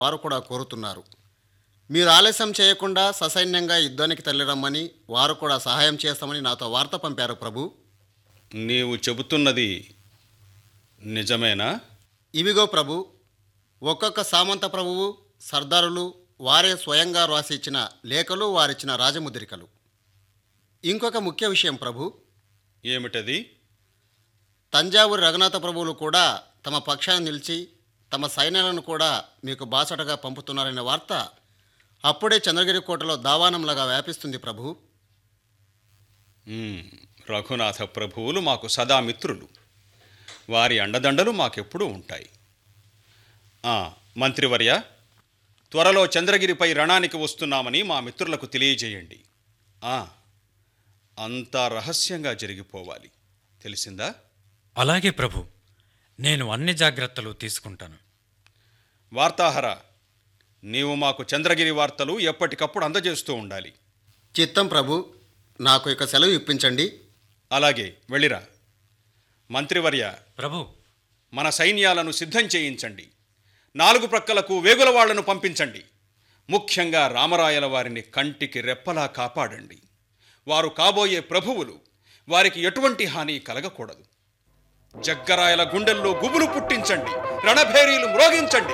వారు కూడా కోరుతున్నారు మీరు ఆలస్యం చేయకుండా ససైన్యంగా యుద్ధానికి తల్లిరమ్మని వారు కూడా సహాయం చేస్తామని నాతో వార్త పంపారు ప్రభు నీవు చెబుతున్నది నిజమేనా ఇవిగో ప్రభు ఒక్కొక్క సామంత ప్రభువు సర్దారులు వారే స్వయంగా రాసి ఇచ్చిన లేఖలు వారిచ్చిన రాజముద్రికలు ఇంకొక ముఖ్య విషయం ప్రభు ఏమిటది తంజావూరు రఘునాథ ప్రభువులు కూడా తమ పక్షాన నిలిచి తమ సైన్యాలను కూడా మీకు బాసటగా పంపుతున్నారనే వార్త అప్పుడే చంద్రగిరి కోటలో దావానంలాగా వ్యాపిస్తుంది ప్రభు మ్మ్. రఘునాథ ప్రభువులు మాకు సదా మిత్రులు వారి అండదండలు మాకెప్పుడూ ఉంటాయి ఆ, మంత్రివర్య త్వరలో చంద్రగిరిపై రణానికి వస్తున్నామని మా మిత్రులకు తెలియజేయండి ఆ, అంతా రహస్యంగా జరిగిపోవాలి తెలిసిందా అలాగే ప్రభు నేను అన్ని జాగ్రత్తలు తీసుకుంటాను వార్తాహర నీవు మాకు చంద్రగిరి వార్తలు ఎప్పటికప్పుడు అందజేస్తూ ఉండాలి చిత్తం ప్రభు నాకు ఇక సెలవు ఇప్పించండి అలాగే వెళ్ళిరా మంత్రివర్య ప్రభు మన సైన్యాలను సిద్ధం చేయించండి నాలుగు ప్రక్కలకు వేగుల వాళ్లను పంపించండి ముఖ్యంగా రామరాయల వారిని కంటికి రెప్పలా కాపాడండి వారు కాబోయే ప్రభువులు వారికి ఎటువంటి హాని కలగకూడదు జగ్గరాయల గుండెల్లో గుబులు పుట్టించండి రణభేరీలు మ్రోగించండి